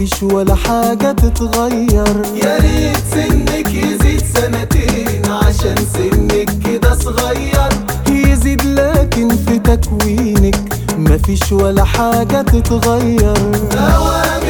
مفيش ولا حاجة تتغير يا ريت سنك يزيد سنتين عشان سنك كده صغير يزيد لكن في تكوينك مفيش ولا حاجة تتغير اوام